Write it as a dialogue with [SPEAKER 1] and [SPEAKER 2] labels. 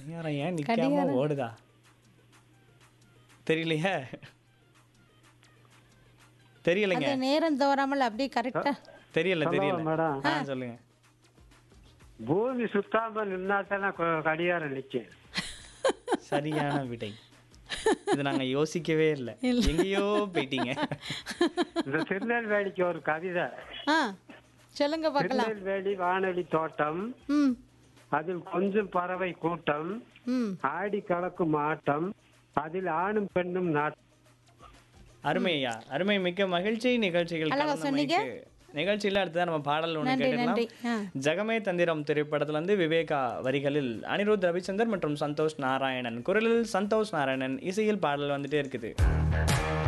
[SPEAKER 1] கடிகாரம் ஏன் நிக்காம
[SPEAKER 2] கடிகாரம்.
[SPEAKER 1] ஓடுதா தெரியலையே தெரியலைங்க
[SPEAKER 2] அந்த நேரம் தவறாமல் அப்படியே கரெக்டா
[SPEAKER 1] தெரியல தெரியல
[SPEAKER 3] மேடம்
[SPEAKER 1] ஆ சொல்லுங்க
[SPEAKER 3] பூமி சுத்தாம நின்னா தானே கடிகாரம் நிக்கும்
[SPEAKER 1] சரியான விடை இது நாங்க யோசிக்கவே இல்லை எங்கேயோ போயிட்டீங்க
[SPEAKER 3] இந்த திருநெல்வேலிக்கு ஒரு கவிதை
[SPEAKER 2] ஆ சொல்லுங்க பார்க்கலாம்
[SPEAKER 3] திருநெல்வேலி வானொலி தோட்டம்
[SPEAKER 2] ம்
[SPEAKER 3] அதில் கொஞ்சம் பறவை கூட்டம்
[SPEAKER 2] ம்
[SPEAKER 3] ஆடி கலக்கும் ஆட்டம் அதில் ஆணும் பெண்ணும் நாட்டம்
[SPEAKER 1] அருமையா அருமை மிக்க மகிழ்ச்சி நிகழ்ச்சிகள்
[SPEAKER 2] அழகா சொன்னீங்க.
[SPEAKER 1] கலந்தமைக்கு. நிகழ்ச்சியில அடுத்ததான் நம்ம பாடல் ஒன்று
[SPEAKER 2] நன்றி
[SPEAKER 1] கேட்டுக்கலாம்
[SPEAKER 2] நன்றி ஆ
[SPEAKER 1] ஜகமே தந்திரம் திரைப்படத்துல இருந்து விவேகா வரிகளில் அனிருத் ரவிச்சந்தர் மற்றும் சந்தோஷ் நாராயணன் குரலில் சந்தோஷ் நாராயணன் இசையில் பாடல் வந்துட்டே இருக்குது